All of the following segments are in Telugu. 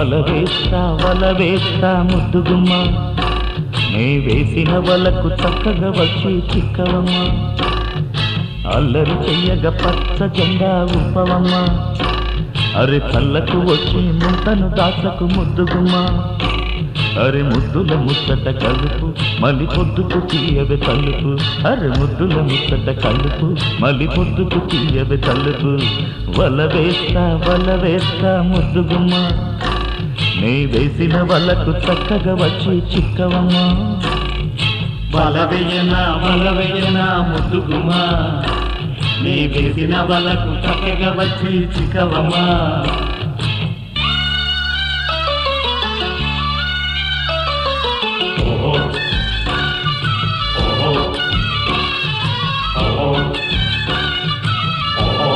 వల వేస్తా వల వేస్తా ముద్దుగుమ్మ నే వేసిన వలకు చక్కగా వచ్చి చిక్కవమ్మ అల్లరి చెయ్యగ పచ్చ జెండా ఊపవమ్మ అరే చల్లకు వచ్చి ముంతను దాచకు ముద్దుగుమ్మ అరే ముద్దుల ముచ్చట కలుపు మళ్ళీ పొద్దుకు తీయవే తలుపు అరే ముద్దుల ముచ్చట కలుపు మళ్ళీ పొద్దుకు తీయవే తలుపు వల వేస్తా వల వేస్తా ముద్దుగుమ్మ నీ వేసిన వలకు చక్కగా వచ్చి చిక్కవమ్మ బలవేయన బలవేయన ముద్దుగుమా నీ వేసిన బలకు చక్కగా వచ్చి చిక్కవమ్మా ఓహో ఓహో ఓహో ఓహో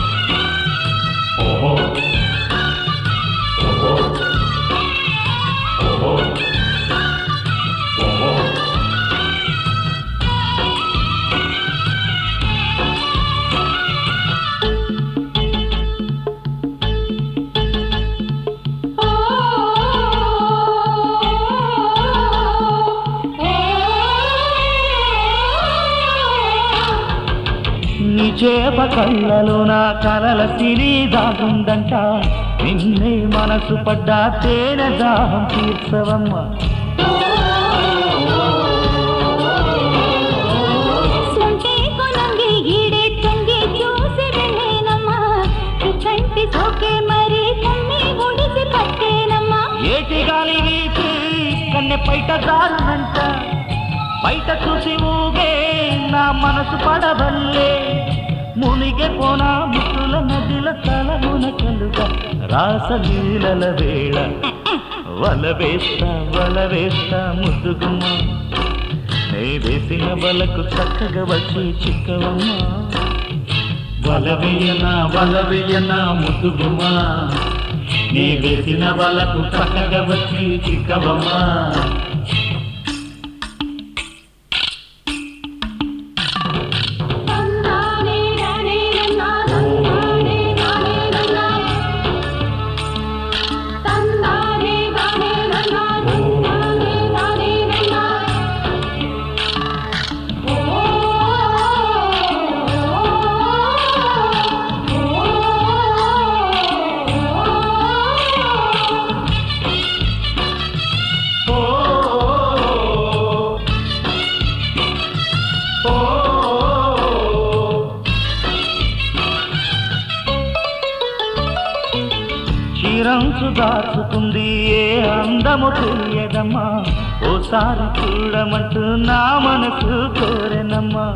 ఓహో ఓహో ఓహో ఓహో నీ చేప కళ్ళలో నా కలల సిరి దాగుందంట నిన్నే మనసు పడ్డా తేనె దాహం తీర్చవమ్మ సొంటే కొనంగి ఈడే తొంగి చూసి వెళ్ళేనమ్మా కంటి సోకే మరి కన్ని ఒడిసి పట్టేనమ్మా ఏటి గాలి వీపి కన్నె పైట దారునంట బయట చూసి ఊగే నా మనసు పడవల్లే మునిగే పోనా ముట్టుల నదిల తల మునకలుగా రాసలీలల వేళ వల వేస్తా వల వేస్తా ముద్దుగుమ్మ నే వేసిన వలకు చక్కగా వచ్చి చిక్కవమ్మ బలవేయన బలవేయన ముద్దుగుమా నీ వేసిన వాళ్ళకు చక్కగా వచ్చి చిక్కవమ్మా తందానే రానే రన్నా తందానే రానే రన్నా తందానే రానే రన్నా తందానే రానే రన్నా ఓ ఓ ఓ చిరంచు దాచుకుంది ఏ అందము తెలియదమ్మా ఓసారి చూడమంటూ నా మనసు కోరెనమ్మా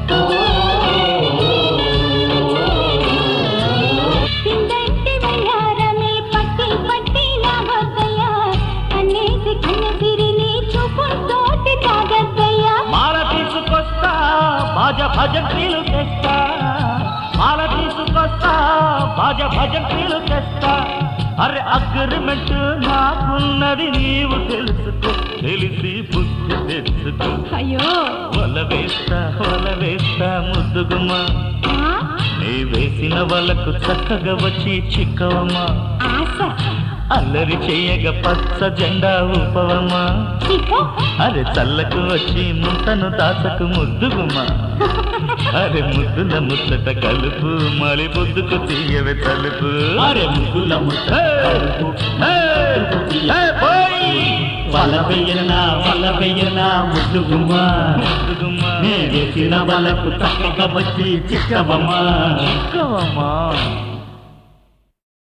పిండంటి వయ్యారమే పట్టి పట్టి లాగద్దయ్యా కన్నేసి కన్నెసిరిని చూపుతోటి తాగద్దయ్యా మాల తీసుకొస్తా బాజ భజంత్రీలు తెస్తా మాల తీసుకొస్తా బాజ భజంత్రీలు తెస్తా అరే అగ్రిమెంట్ నాకున్నది నీవు తెలుసుకో తెలిసి బుద్ధి తెచ్చుకో అయ్యో వల వేస్తా వల వేస్తా ముద్దుగుమ్మా ఆ? నీ వేసిన వాళ్ళకు చక్కగా వచ్చి చిక్కవమ్మా ఆశ అల్లరి చెయ్యగ పచ్చ జెండా ఊపవమ్మా చిక్కు అరే చల్లకు వచ్చి ముంతను దాచకు ముద్దుగుమ్మా అరే ముద్దుల ముచ్చట కలుపు మలి బొద్దుకు తీయవే తలుపు అరే ముద్దుల ముట్ట కలుపు, హే! హే, పోయ్! బలవేయన బలవేయన ముద్దుగుమా ముద్దుగుమ్మా నీ వేసిన వాళ్ళకు చక్కగా వచ్చి చిక్కవమ్మా చిక్కవమ్మా